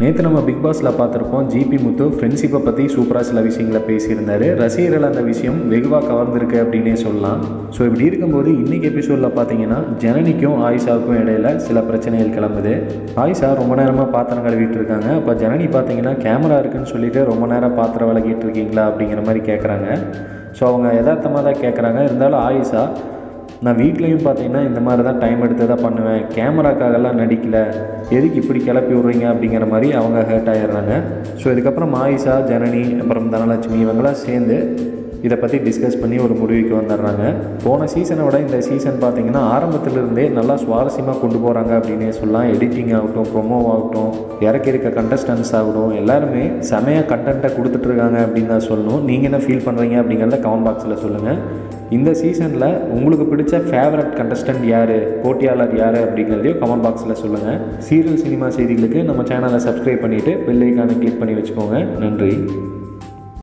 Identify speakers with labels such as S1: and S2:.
S1: நேற்று நம்ம பிக் பாஸில் பார்த்துருப்போம் ஜிபி முத்து ஃப்ரெண்ட்ஷிப்பை பற்றி சூப்பராக சில விஷயங்களை பேசியிருந்தாரு ரசிகர்கள் அந்த விஷயம் வெகுவாக கவர்ந்திருக்கு அப்படின்னே சொல்லலாம் ஸோ இப்படி இருக்கும்போது இன்றைக்கி எபிசோடில் பார்த்தீங்கன்னா ஜனனிக்கும் ஆயிஷாவுக்கும் இடையில சில பிரச்சனைகள் கிளம்புது ஆயிஷா ரொம்ப நேரமாக பாத்திரம் கழுவிட்டு இருக்காங்க அப்போ ஜனனி பார்த்தீங்கன்னா கேமரா இருக்குன்னு சொல்லிட்டு ரொம்ப நேரம் பாத்திரம் விளக்கிட்டு இருக்கீங்களா அப்படிங்கிற மாதிரி கேட்குறாங்க ஸோ அவங்க யதார்த்தமாக தான் கேட்குறாங்க இருந்தாலும் ஆயிஷா நான் வீட்லேயும் பார்த்தீங்கன்னா இந்த மாதிரி தான் டைம் எடுத்து தான் பண்ணுவேன் கேமராக்காகலாம் நடிக்கல எதுக்கு இப்படி கிளப்பி விட்றீங்க அப்படிங்கிற மாதிரி அவங்க ஹர்ட் ஆயிடுறாங்க ஸோ இதுக்கப்புறம் ஆயிஷா ஜனனி அப்புறம் தனலட்சுமி இவங்கெல்லாம் சேர்ந்து இதை பற்றி டிஸ்கஸ் பண்ணி ஒரு முடிவுக்கு வந்துடுறாங்க போன சீசனை விட இந்த சீசன் பார்த்தீங்கன்னா ஆரம்பத்திலிருந்தே நல்லா சுவாரஸ்யமாக கொண்டு போகிறாங்க அப்படின்னே சொல்லலாம் எடிட்டிங் ஆகட்டும் ப்ரொமோ ஆகட்டும் இறக்கி இருக்க கண்டஸ்டன்ஸ் ஆகட்டும் எல்லாருமே செமையாக கண்டென்ட்டை கொடுத்துட்ருக்காங்க அப்படின்னு தான் சொல்லணும் நீங்கள் என்ன ஃபீல் பண்ணுறீங்க அப்படிங்கிறத கமெண்ட் பாக்ஸில் சொல்லுங்கள் இந்த சீசனில் உங்களுக்கு பிடிச்ச ஃபேவரட் கண்டஸ்டன்ட் யார் போட்டியாளர் யார் அப்படிங்கிறதையும் கமெண்ட் பாக்ஸில் சொல்லுங்கள் சீரியல் சினிமா செய்திகளுக்கு நம்ம சேனலை சப்ஸ்கிரைப் பண்ணிவிட்டு பெல் ஐக்கானை கிளிக் பண்ணி வச்சுக்கோங்க நன்றி